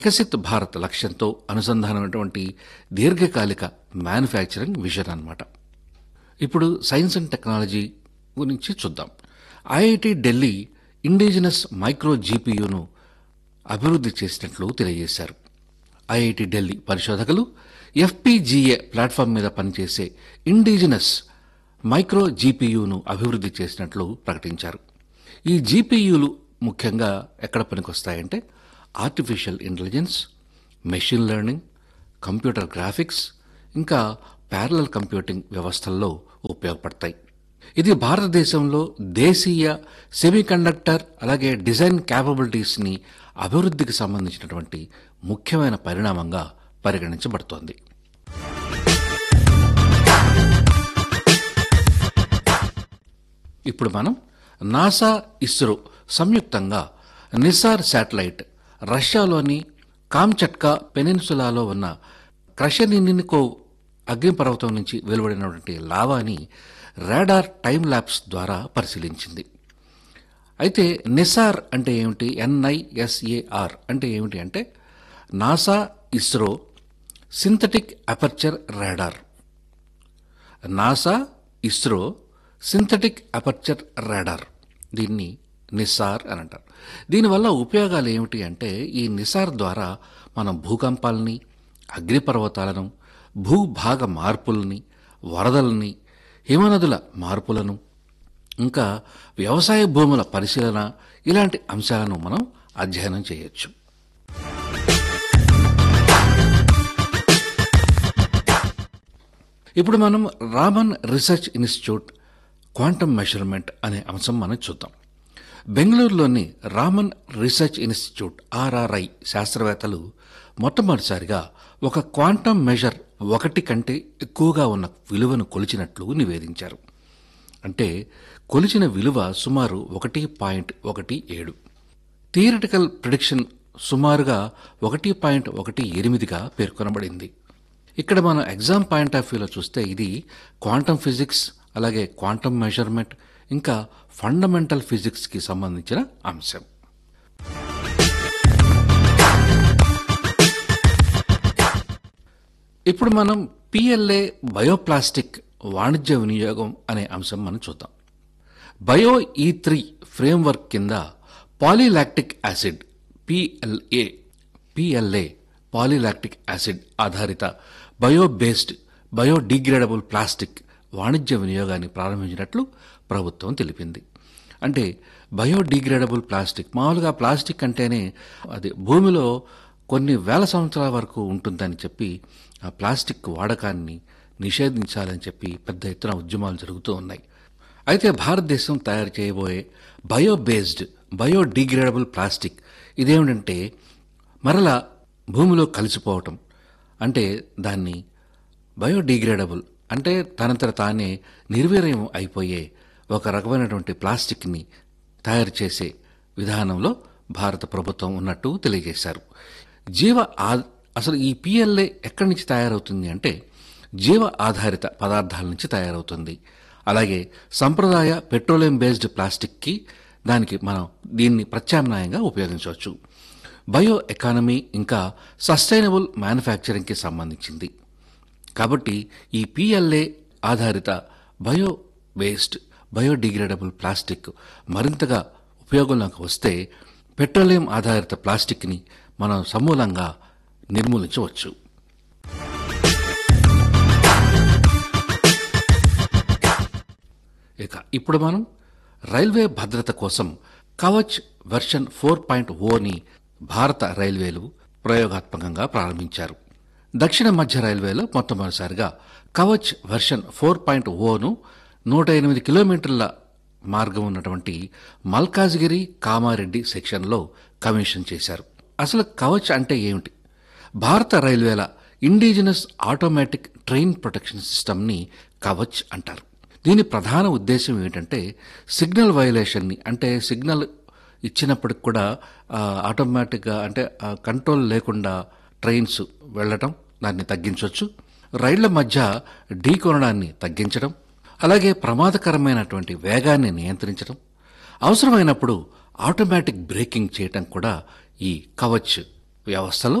వికసిత్ భారత్ లక్ష్యంతో అనుసంధానమైనటువంటి దీర్ఘకాలిక manufacturing vision అన్నమాట ఇప్పుడు సైన్స్ అండ్ టెక్నాలజీ గురించి చూద్దాం ఐఐటి ఢిల్లీ ఇండిజినస్ మైక్రో జీపీయూను అభివృద్ధి చేసినట్లు తెలియజేశారు ఐఐటి ఢిల్లీ పరిశోధకులు ఎఫ్పిజిఏ ప్లాట్ఫామ్ మీద పనిచేసే ఇండిజినస్ మైక్రో జీపీయూను అభివృద్ధి చేసినట్లు ప్రకటించారు ఈ జీపీయూలు ముఖ్యంగా ఎక్కడ పనికొస్తాయంటే artificial intelligence machine learning computer graphics ఇంకా ప్యారలల్ కంప్యూటింగ్ వ్యవస్థల్లో ఉపయోగపడతాయి ఇది భారతదేశంలో దేశీయ సెమీకండక్టర్ అలాగే డిజైన్ క్యాపబిలిటీస్ని అభివృద్ధికి సంబంధించినటువంటి ముఖ్యమైన పరిణామంగా పరిగణించబడుతోంది ఇప్పుడు మనం నాసా ఇస్రో సంయుక్తంగా నిసార్ శాటిలైట్ రష్యాలోని కామ్చట్కా పెనిన్సులాలో ఉన్న క్రషనినికోవ్ అగ్నిపర్వతం నుంచి వెలువడినటువంటి లావాని రాడార్ టైమ్ ల్యాప్స్ ద్వారా పరిశీలించింది అయితే నిసార్ అంటే ఏమిటి ఎన్ఐఎస్ఏఆర్ అంటే ఏమిటి అంటే NASA ISRO synthetic aperture radar NASA ISRO synthetic aperture radar దీన్ని నిసార్ అని అంటారు దీనివల్ల ఉపయోగాలు ఏమిటి అంటే ఈ నిసార్ ద్వారా మనం భూకంపాలని అగ్నిపర్వతాలను భూభాగ మార్పుల్ని వరదల్ని హిమనదుల మార్పులను ఇంకా వ్యవసాయ భూముల పరిశీలన ఇలాంటి అంశాలను మనం అధ్యయనం చేయొచ్చు ఇప్పుడు మనం Raman research institute quantum measurement అనే అంశం మనం చూద్దాం బెంగళూరులోని రామన్ రీసెర్చ్ ఇన్స్టిట్యూట్ ఆర్ఆర్ఐ శాస్త్రవేత్తలు మొట్టమొదటిసారిగా ఒక క్వాంటమ్ మెజర్ ఒకటి కంటే ఎక్కువగా ఉన్న విలువను కొలిచినట్లు నివేదించారు అంటే కొలిచిన విలువ సుమారు ఒకటి పాయింట్ ఒకటి ఏడు థియరిటికల్ ప్రిడిక్షన్ సుమారుగా ఒకటి పాయింట్ ఒకటి ఎనిమిదిగా పేర్కొనబడింది ఇక్కడ మనం ఎగ్జామ్ పాయింట్ ఆఫ్ వ్యూలో చూస్తే ఇది క్వాంటమ్ ఫిజిక్స్ అలాగే క్వాంటమ్ మెజర్మెంట్ ఇంకా ఫండమెంటల్ ఫిజిక్స్కి సంబంధించిన అంశం ఇప్పుడు మనం పిఎల్ఏ బయోప్లాస్టిక్ వాణిజ్య వినియోగం అనే అంశం మనం చూద్దాం బయో ఈ త్రీ ఫ్రేమ్వర్క్ కింద polylactic acid PLA PLA polylactic acid ఆధారిత బయో బేస్డ్ బయోడిగ్రేడబుల్ ప్లాస్టిక్ వాణిజ్య వినియోగాన్ని ప్రారంభించినట్లు ప్రభుత్వం తెలిపింది అంటే బయోడిగ్రేడబుల్ ప్లాస్టిక్ మామూలుగా ప్లాస్టిక్ అంటేనే అది భూమిలో కొన్ని వేల సంవత్సరాల వరకు ఉంటుందని చెప్పి ఆ ప్లాస్టిక్ వాడకాన్ని నిషేధించాలని చెప్పి పెద్ద ఎత్తున ఉద్యమాలు జరుగుతూ ఉన్నాయి అయితే భారతదేశం తయారు చేయబోయే బయో బేస్డ్ బయోడిగ్రేడబుల్ ప్లాస్టిక్ ఇదేమిటంటే మరలా భూమిలో కలిసిపోవటం అంటే దాన్ని బయోడిగ్రేడబుల్ అంటే తనంతట తానే నిర్వీర్యం అయిపోయే ఒక రకమైనటువంటి ప్లాస్టిక్ని తయారు చేసే విధానంలో భారత ప్రభుత్వం ఉన్నట్టు తెలియజేశారు జీవ ఆ అసలు ఈ పిఎల్ఏ ఎక్కడి నుంచి తయారవుతుంది అంటే జీవ ఆధారిత పదార్థాల నుంచి తయారవుతుంది అలాగే సంప్రదాయ పెట్రోలియం బేస్డ్ ప్లాస్టిక్కి దానికి మనం దీన్ని ప్రత్యామ్నాయంగా ఉపయోగించవచ్చు బయో ఎకానమీ ఇంకా సస్టైనబుల్ మ్యానుఫ్యాక్చరింగ్కి సంబంధించింది కాబట్టి ఈ పిఎల్ఏ ఆధారిత బయో వేస్ట్ బయోడిగ్రేడబుల్ ప్లాస్టిక్ మరింతగా ఉపయోగంలోకి వస్తే పెట్రోలియం ఆధారిత ప్లాస్టిక్ని మనం సమూలంగా నిర్మూలించవచ్చు ఇక ఇప్పుడు మనం రైల్వే భద్రత కోసం కవచ్ వెర్షన్ ఫోర్ పాయింట్ ఓని భారత రైల్వేలు ప్రయోగాత్మకంగా ప్రారంభించారు దక్షిణ మధ్య రైల్వేలో మొట్టమొదటిసారిగా Kavach version four point one నూట ఎనిమిది కిలోమీటర్ల మార్గం ఉన్నటువంటి మల్కాజ్గిరి కామారెడ్డి సెక్షన్లో కమిషన్ చేశారు అసలు కవచ్ అంటే ఏమిటి భారత రైల్వేల ఇండిజినస్ ఆటోమేటిక్ ట్రైన్ ప్రొటెక్షన్ సిస్టమ్ని కవచ్ అంటారు దీని ప్రధాన ఉద్దేశం ఏమిటంటే సిగ్నల్ వయలేషన్ని అంటే సిగ్నల్ ఇచ్చినప్పటికి కూడా ఆటోమేటిక్గా అంటే కంట్రోల్ లేకుండా ట్రైన్స్ వెళ్ళటం దాన్ని తగ్గించవచ్చు రైళ్ల మధ్య ఢీకొనడాన్ని తగ్గించడం అలాగే ప్రమాదకరమైనటువంటి వేగాన్ని నియంత్రించడం అవసరమైనప్పుడు ఆటోమేటిక్ బ్రేకింగ్ చేయటం కూడా ఈ కవచ్ వ్యవస్థలో